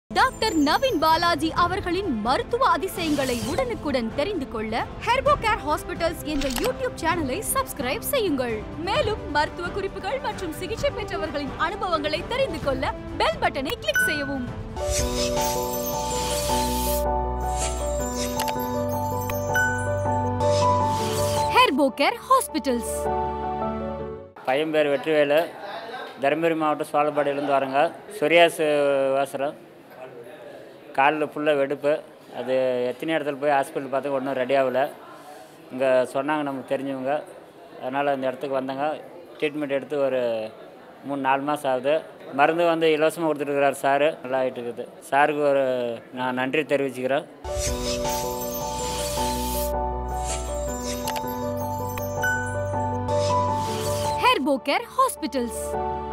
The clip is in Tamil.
டாக்டர் நவீன் பாலாஜி அவர்களின் மருத்துவ அதிசயங்களை உடனுக்குடன் தெரிந்து கொள்ள ஹெர்போ கேர் ஹாஸ்பிட்டல்ஸ் என்ற யூடியூப் சேனலை சப்ஸ்கிரைப் செய்யுங்கள் மேலும் மருத்துவ குறிப்புகள் மற்றும் சிகிச்சை பெற்றவர்களின் அனுபவங்களை தெரிந்து கொள்ள பெல் பட்டனை கிளிக் செய்யவும் ஹெர்போ கேர் ஹாஸ்பிட்டல்ஸ் பையன் பேர் வெற்றிவேலு தருமபுரி மாவட்டம் சோழப்பாடியிலேருந்து வரேங்க சொரியாசு வாசரம் காலில் ஃபுல்லாக வெடுப்பு அது எத்தனை இடத்துல போய் ஹாஸ்பிட்டல் பார்த்து ஒன்றும் ரெடி ஆகலை இங்கே சொன்னாங்க நமக்கு தெரிஞ்சவங்க அதனால் இந்த இடத்துக்கு வந்தாங்க ட்ரீட்மெண்ட் எடுத்து ஒரு மூணு நாலு மாதம் ஆகுது மருந்து வந்து இலவசமாக கொடுத்துருக்குறாரு சாரு நல்லா ஆகிட்டு இருக்குது சாருக்கு ஒரு நான் நன்றி தெரிவிச்சுக்கிறேன் ஹெர்போ கேர் ஹாஸ்பிட்டல்ஸ்